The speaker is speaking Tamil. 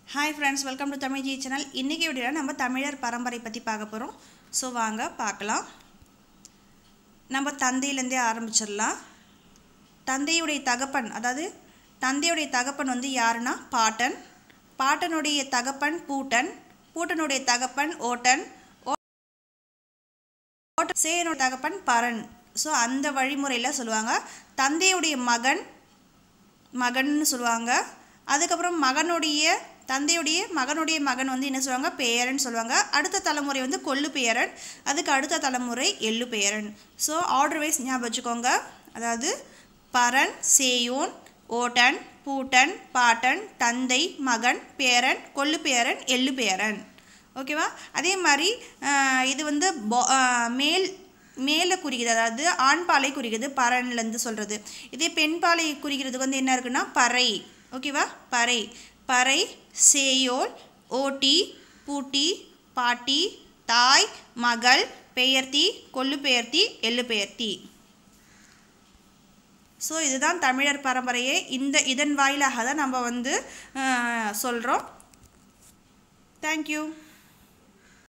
hi friends welcome to Tamil G channel இன்றைக்கி வீடியோவில் நம்ம தமிழர் பரம்பரை பற்றி பார்க்க போகிறோம் ஸோ வாங்க பார்க்கலாம் நம்ம தந்தையிலேருந்தே ஆரம்பிச்சிடலாம் தந்தையுடைய தகப்பன் அதாவது தந்தையுடைய தகப்பன் வந்து யாருன்னா பாட்டன் பாட்டனுடைய தகப்பன் பூட்டன் பூட்டனுடைய தகப்பன் ஓட்டன் ஓட்ட சேயனோட தகப்பன் பரன் ஸோ அந்த வழிமுறையில் சொல்லுவாங்க தந்தையுடைய மகன் மகன்னு சொல்லுவாங்க அதுக்கப்புறம் மகனுடைய தந்தையுடைய மகனுடைய மகன் வந்து என்ன சொல்லுவாங்க பேரன் சொல்லுவாங்க அடுத்த தலைமுறை வந்து கொள்ளு பேரன் அதுக்கு அடுத்த தலைமுறை எள்ளு பேரன் ஸோ ஆர்டர் வைஸ் ஞாபகம் வச்சுக்கோங்க அதாவது பரன் சேயோன் ஓட்டன் பூட்டன் பாட்டன் தந்தை மகன் பேரன் கொள்ளு பேரன் எள்ளு பேரன் ஓகேவா அதே மாதிரி ஆஹ், இது வந்து பொ- ஆஹ், மேல் மேலே குறிக்குது அதாவது ஆண் பாலை குறிக்குது பரன்லேருந்து சொல்கிறது இதே பெண் பாலை குறிக்கிறதுக்கு வந்து என்ன இருக்குன்னா பறை ஓகேவா பறை பறை சேயோல் ஓட்டி பூட்டி பாட்டி தாய் மகள் பெயர்த்தி கொள்ளு பெயர்த்தி எள்ளு பெயர்த்தி ஸோ இதுதான் தமிழர் பரம்பரையே இந்த இதன் வாயிலாக தான் நம்ம வந்து சொல்கிறோம் தேங்க்யூ